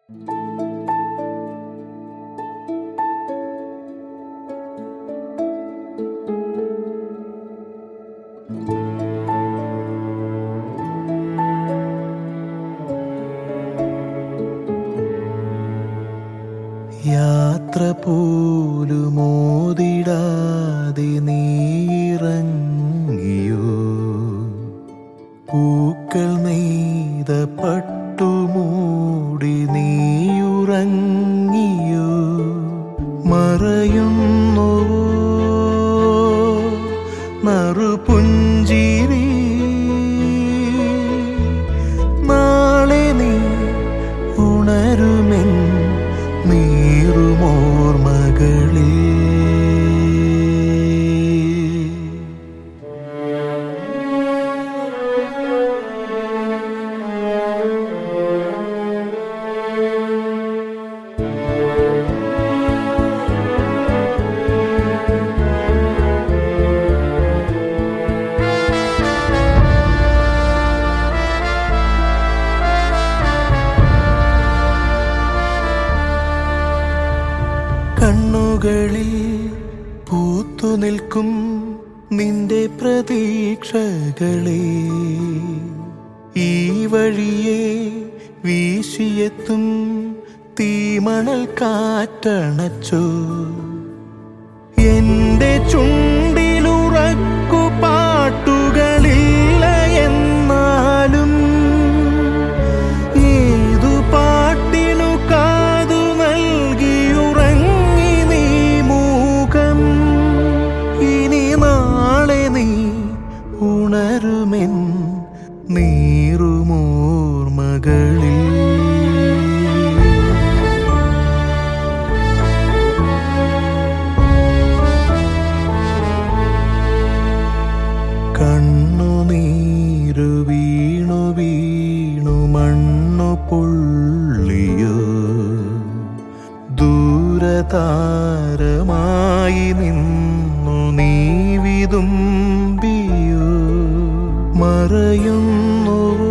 യാത്ര പോലുമോതിടാതെ നീയിറങ്ങിയോ പൂക്കൾ നെയ്ത പട്ടുമൂടി നീയുറങ്ങിയോ മറയുന്നു നറുപുഞ്ചിരി നാളെ നീ ഉണരുമെൻ നീറുമോർമകളിൽ കണ്ണുകളിൽ പൂത്തു നിൽക്കും നിന്റെ പ്രതീക്ഷകളെ ഈ വഴിയെ വീശിയെത്തും തീമണൽ കാറ്റണച്ചോ എന്റെ ചുണ്ടിലുറക്കു പാട്ടുകളില്ല എന്നാലും ഏതു പാട്ടിനു കാതു നൽകിയുറങ്ങി നീ മൂകം ഇനി നാളെ നീ ഉണരുമെൻ നീറുമോർമകളിൽ കണ്ണുനീരു വീണു വീണു മണ്ണു പൊള്ളിയോ ദൂരതാരമായി നിന്നു നീ വിതുമ്പിയോ മറയുന്നു